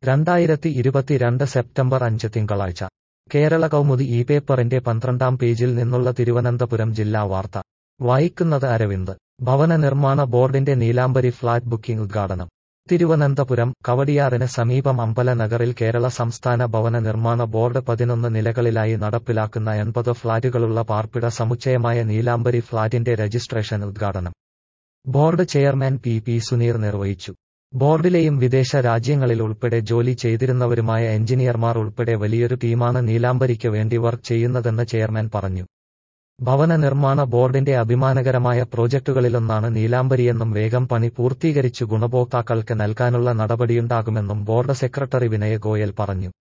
രണ്ടായിരത്തി ഇരുപത്തിരണ്ട് സെപ്റ്റംബർ അഞ്ച് തിങ്കളാഴ്ച കേരള കൗമുദി ഈ പേപ്പറിന്റെ പന്ത്രണ്ടാം പേജിൽ നിന്നുള്ള തിരുവനന്തപുരം ജില്ലാ വാർത്ത വായിക്കുന്നത് അരവിന്ദ് ഭവന നിർമ്മാണ ബോർഡിന്റെ നീലാംബരി ഫ്ളാറ്റ് ബുക്കിംഗ് ഉദ്ഘാടനം തിരുവനന്തപുരം കവടിയാറിന് സമീപം അമ്പലനഗറിൽ കേരള സംസ്ഥാന ഭവന നിർമ്മാണ ബോർഡ് പതിനൊന്ന് നിലകളിലായി നടപ്പിലാക്കുന്ന എൺപത് ഫ്ളാറ്റുകളുള്ള പാർപ്പിട സമുച്ചയമായ നീലാംബരി ഫ്ളാറ്റിന്റെ രജിസ്ട്രേഷൻ ഉദ്ഘാടനം board chairman P P Suneer നിർവഹിച്ചു ബോർഡിലെയും വിദേശ രാജ്യങ്ങളിൽ ഉൾപ്പെടെ ജോലി ചെയ്തിരുന്നവരുമായ എഞ്ചിനീയർമാർ ഉൾപ്പെടെ വലിയൊരു ടീമാണ് നീലാംബരിക്ക് വേണ്ടി വർക്ക് ചെയ്യുന്നതെന്ന് ചെയർമാൻ പറഞ്ഞു ഭവന നിർമ്മാണ ബോർഡിന്റെ അഭിമാനകരമായ പ്രോജക്ടുകളിലൊന്നാണ് നീലാംബരിയെന്നും വേഗം പണി പൂർത്തീകരിച്ചു ഗുണഭോക്താക്കൾക്ക് നൽകാനുള്ള നടപടിയുണ്ടാകുമെന്നും ബോർഡ് സെക്രട്ടറി വിനയ ഗോയൽ പറഞ്ഞു